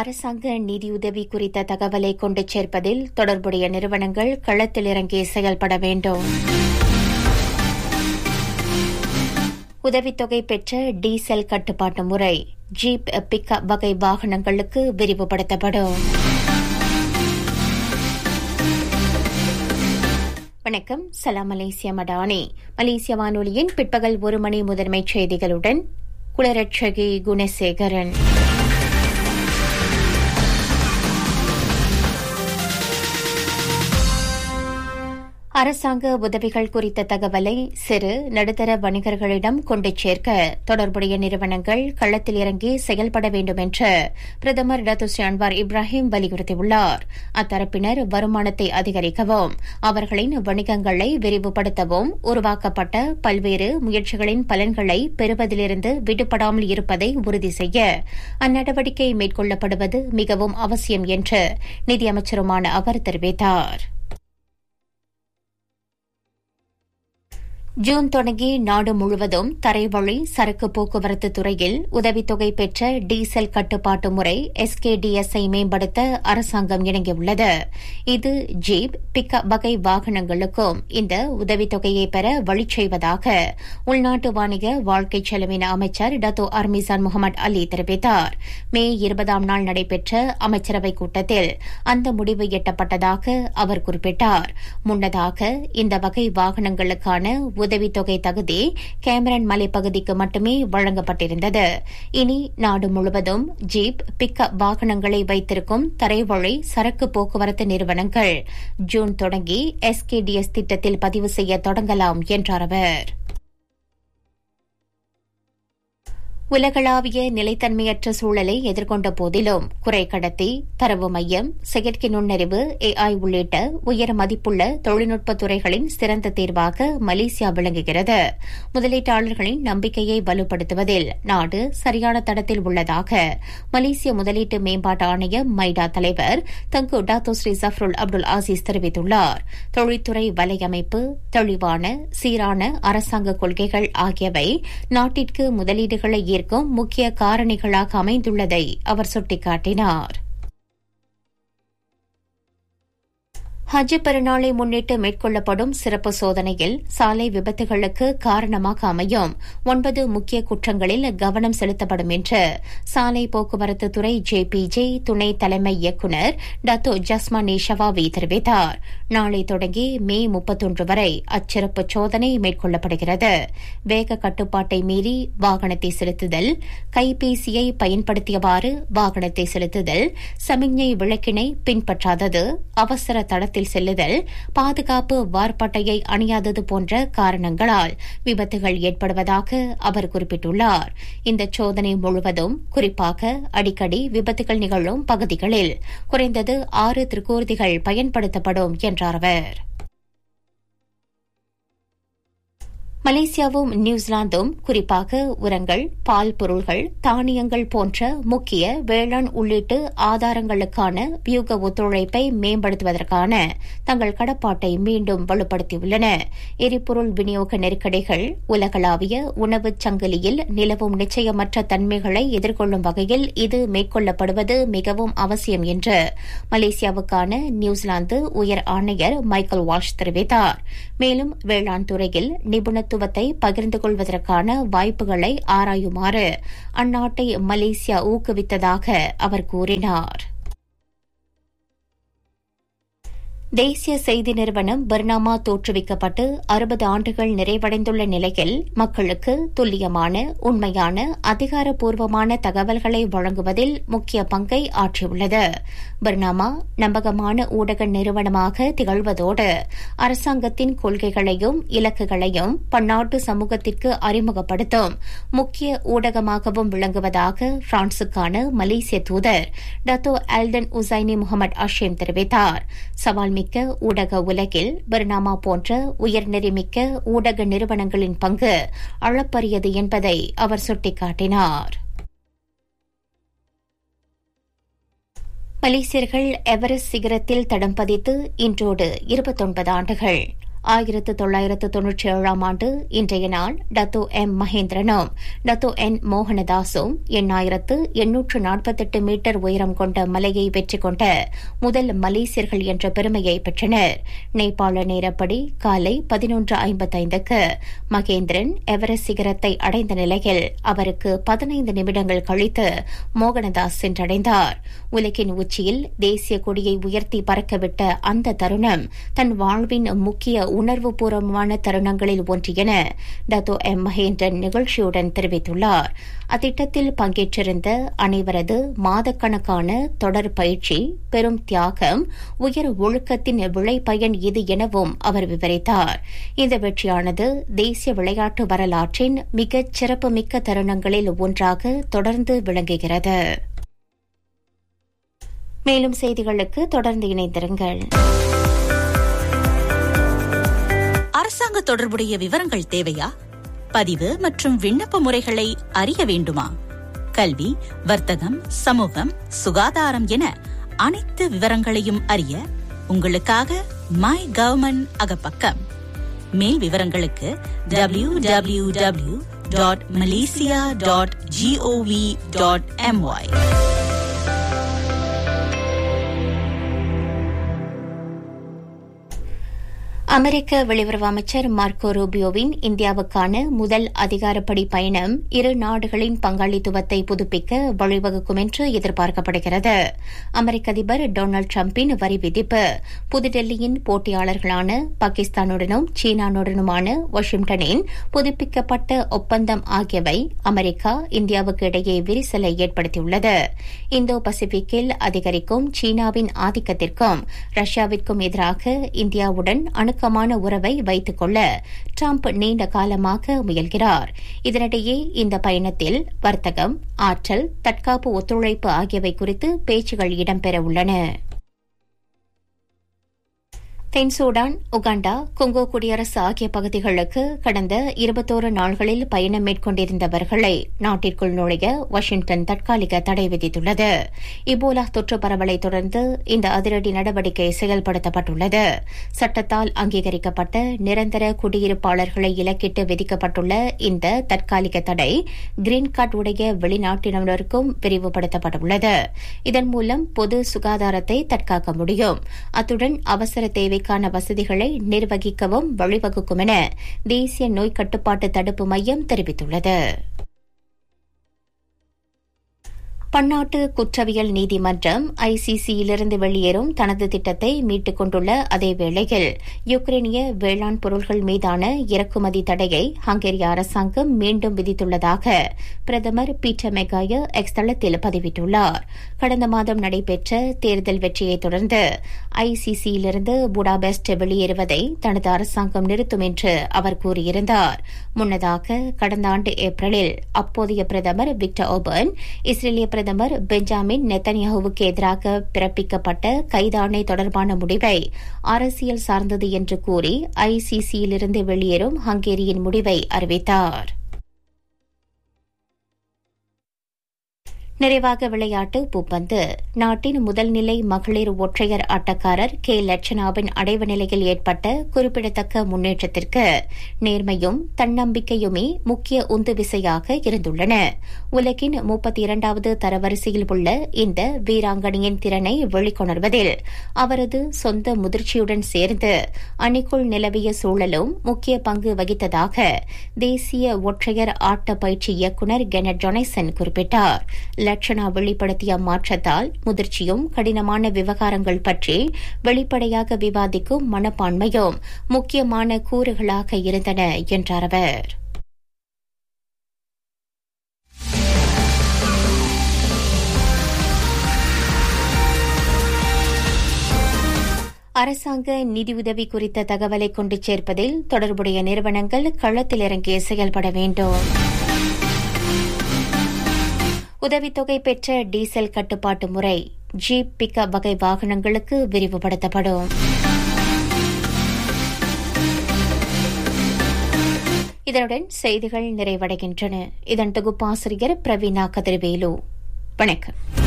அரசாங்க நிதியுதவி குறித்த தகவலை கொண்டு சேர்ப்பதில் தொடர்புடைய நிறுவனங்கள் களத்தில் இறங்கி செயல்பட வேண்டும் உதவித்தொகை பெற்ற டீசல் கட்டுப்பாட்டு முறை ஜீப் பிக்கப் வகை வாகனங்களுக்கு விரிவுபடுத்தப்படும் வணக்கம் சலாம் மலேசிய மடானி மலேசிய வானொலியின் பிற்பகல் ஒரு மணி முதன்மைச் செய்திகளுடன் குளரட்சகி குணசேகரன் அரசாங்க உதவிகள் குறித்த தகவலை சிறு நடுத்தர வணிகர்களிடம் கொண்டு சேர்க்க தொடர்புடைய நிறுவனங்கள் களத்தில் இறங்கி செயல்பட வேண்டும் என்று பிரதமர் டத்துஸ்ரீ அன்வார் இப்ராஹிம் வலியுறுத்தியுள்ளார் அத்தரப்பினர் வருமானத்தை அதிகரிக்கவும் அவர்களின் வணிகங்களை விரிவுபடுத்தவும் உருவாக்கப்பட்ட பல்வேறு முயற்சிகளின் பலன்களை பெறுவதிலிருந்து விடுபடாமல் இருப்பதை உறுதி செய்ய அந்நடவடிக்கை மேற்கொள்ளப்படுவது மிகவும் அவசியம் என்று நிதியமைச்சருமான அவர் தெரிவித்தார் ஜூன் தொடங்கி நாடு முழுவதும் தரைவழி சரக்கு போக்குவரத்து துறையில் உதவித்தொகை பெற்ற டீசல் கட்டுப்பாட்டு முறை எஸ்கேடிஎஸ்ஐ மேம்படுத்த அரசாங்கம் இணங்கியுள்ளது இது ஜீப் பிக்கப் வகை வாகனங்களுக்கும் இந்த உதவித்தொகையை பெற வழி செய்வதாக உள்நாட்டு வாணிக வாழ்க்கை செலவின அமைச்சர் டத்தோ அர்மிசான் முகமது அலி தெரிவித்தார் மே இருபதாம் நாள் நடைபெற்ற அமைச்சரவைக் கூட்டத்தில் அந்த முடிவு எட்டப்பட்டதாக அவர் குறிப்பிட்டார் முன்னதாக இந்த வகை வாகனங்களுக்கான உதவித்தொகை தகுதி கேமரன் மலைப்பகுதிக்கு மட்டுமே வழங்கப்பட்டிருந்தது இனி நாடு முழுவதும் ஜீப் பிக்கப் வாகனங்களை வைத்திருக்கும் தரைவழி சரக்கு போக்குவரத்து நிறுவனங்கள் ஜூன் தொடங்கி எஸ்கேடிஎஸ் திட்டத்தில் பதிவு செய்ய தொடங்கலாம் என்றார் அவர் உலகளாவிய நிலைத்தன்மையற்ற சூழலை எதிர்கொண்ட போதிலும் குறைக்கடத்தி தரவு மையம் செயற்கை நுண்ணறிவு ஏஐ உள்ளிட்ட உயர் மதிப்புள்ள தொழில்நுட்ப துறைகளின் சிறந்த தேர்வாக மலேசியா விளங்குகிறது முதலீட்டாளர்களின் நம்பிக்கையை வலுப்படுத்துவதில் நாடு சரியான தடத்தில் உள்ளதாக மலேசிய முதலீட்டு மேம்பாட்டு ஆணைய மைடா தலைவர் Tengku Dato Sri Zafrul Abdul Aziz தெரிவித்துள்ளார் தொழில்துறை வலையமைப்பு தெளிவான சீரான அரசாங்க கொள்கைகள் ஆகியவை நாட்டிற்கு முதலீடுகளை ஈர்க்கும் முக்கிய காரணிகளாக அமைந்துள்ளதை அவர் சுட்டிக்காட்டினார் ஹஜ் பெருநாளை முன்னிட்டு மேற்கொள்ளப்படும் சிறப்பு சோதனையில் சாலை விபத்துகளுக்கு காரணமாக அமையும் ஒன்பது முக்கிய குற்றங்களில் கவனம் செலுத்தப்படும் என்று சாலை போக்குவரத்து துறை ஜேபிஜே துணை தலைமை இயக்குநர் டத்தோ ஜஸ்மா நேஷவாவி தெரிவித்தார் நாளை தொடங்கி மே முப்பத்தொன்று வரை அச்சிறப்பு சோதனை மேற்கொள்ளப்படுகிறது வேக கட்டுப்பாட்டை மீறி வாகனத்தை செலுத்துதல் கைபேசியை பயன்படுத்தியவாறு வாகனத்தை செலுத்துதல் சமிக்ஞை விளக்கினை பின்பற்றாதது அவசர தடத்தில் வாகனத்தில் செல்லுதல் பாதுகாப்பு வார்பட்டையை அணியாதது போன்ற காரணங்களால் விபத்துகள் ஏற்படுவதாக அவர் குறிப்பிட்டுள்ளார் இந்த சோதனை முழுவதும் குறிப்பாக அடிக்கடி விபத்துகள் நிகழும் பகுதிகளில் குறைந்தது ஆறு திருக்கூர்திகள் பயன்படுத்தப்படும் என்றார் அவர் மலேசியாவும் நியூசிலாந்தும் குறிப்பாக உரங்கள் பால் பொருள்கள் தானியங்கள் போன்ற முக்கிய வேளாண் உள்ளிட்டு ஆதாரங்களுக்கான வியூக ஒத்துழைப்பை மேம்படுத்துவதற்கான தங்கள் கடப்பாட்டை மீண்டும் வலுப்படுத்தியுள்ளன எரிபொருள் விநியோக நெருக்கடிகள் உலகளாவிய உணவுச் சங்கிலியில் நிலவும் நிச்சயமற்ற தன்மைகளை எதிர்கொள்ளும் வகையில் இது மேற்கொள்ளப்படுவது மிகவும் அவசியம் என்று மலேசியாவுக்கான நியூசிலாந்து உயர் ஆணையர் மைக்கேல் வாஷ் தெரிவித்தார் மேலும் வேளாண் துறையில் நிபுணத்துவத்தை பகிர்ந்து கொள்வதற்கான வாய்ப்புகளை ஆராயுமாறு அந்நாட்டை மலேசியா ஊக்குவித்ததாக அவர் கூறினார் தேசிய செய்தி நிறுவனம் பர்னாமா தோற்றுவிக்கப்பட்டு அறுபது ஆண்டுகள் நிறைவடைந்துள்ள நிலையில் மக்களுக்கு துல்லியமான உண்மையான அதிகாரப்பூர்வமான தகவல்களை வழங்குவதில் முக்கிய பங்கை ஆற்றியுள்ளது பர்னாமா நம்பகமான ஊடக நிறுவனமாக திகழ்வதோடு அரசாங்கத்தின் கொள்கைகளையும் இலக்குகளையும் பன்னாட்டு சமூகத்திற்கு அறிமுகப்படுத்தும் முக்கிய ஊடகமாகவும் விளங்குவதாக பிரான்சுக்கான மலேசிய தூதர் Dato Alden Husaini Mohamed Ashim தெரிவித்தார் சவால் மிக்க ஊடக உலகில் பர்னாமா போன்ற உயர்நெறிமிக்க ஊடக நிறுவனங்களின் பங்கு அளப்பரியது என்பதை அவர் சுட்டிக்காட்டினார் மலேசியர்கள் எவரெஸ்ட் சிகரத்தில் தடம் பதித்து இன்றோடு இருபத்தொன்பது ஆண்டுகள் ஆயிரத்து தொள்ளாயிரத்து தொன்னூற்றி ஏழாம் ஆண்டு இன்றைய நாள் டத்தோ எம் மகேந்திரனும் டத்தோ என் மோகனதாசும் எண்ணாயிரத்து எண்ணூற்று நாற்பத்தெட்டு மீட்டர் உயரம் கொண்ட மலையை வெற்றி கொண்ட முதல் மலேசியர்கள் என்ற பெருமையை பெற்றனர் நேபாள நேரப்படி காலை பதினொன்று ஐம்பத்தைந்துக்கு மகேந்திரன் எவரெஸ்ட் சிகரத்தை அடைந்த நிலையில் அவருக்கு பதினைந்து நிமிடங்கள் கழித்து மோகனதாஸ் சென்றடைந்தார் உலகின் உச்சியில் தேசிய கொடியை உயர்த்தி பறக்கவிட்ட அந்த தருணம் தன் வாழ்வின் முக்கிய உணர்வுபூர்வமான தருணங்களில் ஒன்று என டத்தோ எம் மகேந்திரன் நிகழ்ச்சியுடன் தெரிவித்துள்ளார் அத்திட்டத்தில் பங்கேற்றிருந்த அனைவரது மாதக்கணக்கான தொடர் பயிற்சி பெரும் தியாகம் உயர் ஒழுக்கத்தின் விளைபயன் இது எனவும் அவர் விவரித்தார் இந்த வெற்றியானது தேசிய விளையாட்டு வரலாற்றின் மிகச் சிறப்புமிக்க தருணங்களில் ஒன்றாக தொடர்ந்து விளங்குகிறது மேலும் செய்திகளுக்கு தொடர்ந்து இணைந்திருங்கள் அரசாங்க தொடர்புடைய விவரங்கள் தேவையா பதிவு மற்றும் விண்ணப்ப முறைகளை அறிய வேண்டுமா கல்வி வர்த்தகம் சமூகம் சுகாதாரம் என அனைத்து விவரங்களையும் அறிய உங்களுக்காக மை கவர்மெண்ட் அகப்பக்கம் மேல் விவரங்களுக்கு W W W dot Malaysia dot GOV dot MY அமெரிக்க வெளியுறவு அமைச்சர் மார்க்கோ ரூபியோவின் இந்தியாவுக்கான முதல் அதிகாரப்படி பயணம் இரு நாடுகளின் பங்காளித்துவத்தை புதுப்பிக்க வழிவகுக்கும் என்று எதிர்பார்க்கப்படுகிறது அமெரிக்க அதிபர் டொனால்டு டிரம்பின் வரி விதிப்பு புதுடெல்லியின் போட்டியாளர்களான பாகிஸ்தானுடனும் சீனாவுடனுமான வாஷிங்டனின் புதுப்பிக்கப்பட்ட ஒப்பந்தம் ஆகியவை அமெரிக்கா இந்தியாவுக்கு இடையே விரிசலை ஏற்படுத்தியுள்ளது இந்தோ பசிபிக்கில் அதிகரிக்கும் சீனாவின் ஆதிக்கத்திற்கும் ரஷ்யாவிற்கும் எதிராக இந்தியாவுடன் அணுக்கமான உறவை வைத்துக் கொள்ள டிரம்ப் நீண்ட காலமாக முயல்கிறார் இதனிடையே இந்த பயணத்தில் வர்த்தகம் ஆற்றல் தற்காப்பு ஒத்துழைப்பு ஆகியவை குறித்து பேச்சுகள் இடம்பெற உள்ளன தென் சூடான் உகாண்டா கொங்கோ குடியரசு ஆகிய பகுதிகளுக்கு கடந்த இருபத்தோரு நாள்களில் பயணம் மேற்கொண்டிருந்தவர்களை நாட்டிற்குள் நுழைய வாஷிங்டன் தற்காலிக தடை விதித்துள்ளது இபோலா தொற்று பரவலை தொடர்ந்து இந்த அதிரடி நடவடிக்கை செயல்படுத்தப்பட்டுள்ளது சட்டத்தால் அங்கீகரிக்கப்பட்ட நிரந்தர குடியிருப்பாளர்களை இலக்கிட்டு விதிக்கப்பட்டுள்ள இந்த தற்காலிக தடை கிரீன் கார்டு உடைய வெளிநாட்டினருக்கும் விரிவுபடுத்தப்பட்டுள்ளது இதன் மூலம் பொது சுகாதாரத்தை தற்காக்க முடியும் அத்துடன் அவசர தேவை தேவைக்கான வசதிகளை நிர்வகிக்கவும் வழிவகுக்கும் என தேசிய நோய் கட்டுப்பாட்டு தடுப்பு மையம் தெரிவித்துள்ளது பன்னாட்டு குற்றவியல் நீதிமன்றம் ஐசிசியிலிருந்து வெளியேறும் தனது திட்டத்தை மீட்டுக் கொண்டுள்ள அதே வேளையில் யுக்ரைனிய வேளாண் பொருள்கள் மீதான இறக்குமதி தடையை ஹங்கேரி அரசாங்கம் மீண்டும் விதித்துள்ளதாக பிரதமர் பீட்டர் மெகாய எக்ஸ் தளத்தில் பதிவிட்டுள்ளார் கடந்த மாதம் நடைபெற்ற தேர்தல் வெற்றியை தொடர்ந்து ஐசிசியிலிருந்து புடாபெஸ்ட் வெளியேறுவதை தனது அரசாங்கம் நிறுத்தும் என்று அவர் கூறியிருந்தார் முன்னதாக கடந்த ஆண்டு ஏப்ரலில் அப்போதைய பிரதமர் விக்டர் ஓபர்ன் இஸ்ரேலிய பிரதமர் பெஞ்சாமின் நெத்தன்யாஹுவுக்கு எதிராக பிறப்பிக்கப்பட்ட கைதாணை தொடர்பான முடிவை அரசியல் சார்ந்தது என்று கூறி ஐசிசியிலிருந்து வெளியேறும் ஹங்கேரியின் முடிவை அறிவித்தார் நிறைவாக விளையாட்டு பூப்பந்து நாட்டின் முதல்நிலை மகளிர் ஒற்றையர் ஆட்டக்காரர் கே லட்சணாவின் அடைவு நிலையில் ஏற்பட்ட குறிப்பிடத்தக்க முன்னேற்றத்திற்கு நேர்மையும் தன்னம்பிக்கையுமே முக்கிய உந்து விசையாக இருந்துள்ளன உலகின் முப்பத்தி இரண்டாவது தரவரிசையில் உள்ள இந்த வீராங்கனையின் திறனை வெளிக்கொணர்வதில் அவரது சொந்த முதிர்ச்சியுடன் சேர்ந்து அணிக்குள் நிலவிய சூழலும் முக்கிய பங்கு வகித்ததாக தேசிய ஒற்றையர் ஆட்ட பயிற்சி இயக்குநர் கெனட் ஜொனைசன் குறிப்பிட்டார் லட்சணா வெளிப்படுத்திய மாற்றத்தால் முதிர்ச்சியும் கடினமான விவகாரங்கள் பற்றி வெளிப்படையாக விவாதிக்கும் மனப்பான்மையும் முக்கியமான கூறுகளாக இருந்தன என்றார் அவர் அரசாங்க நிதியுதவி குறித்த தகவலை கொண்டு சேர்ப்பதில் தொடர்புடைய நிறுவனங்கள் களத்தில் இறங்கி செயல்பட வேண்டும் உதவித்தொகை பெற்ற டீசல் கட்டுப்பாட்டு முறை ஜீப் பிக்கப் வகை வாகனங்களுக்கு விரிவுபடுத்தப்படும் இதனுடன் செய்திகள் நிறைவடைகின்றன இதன் தொகுப்பாசிரியர் பிரவீனா கதிர்வேலு வணக்கம்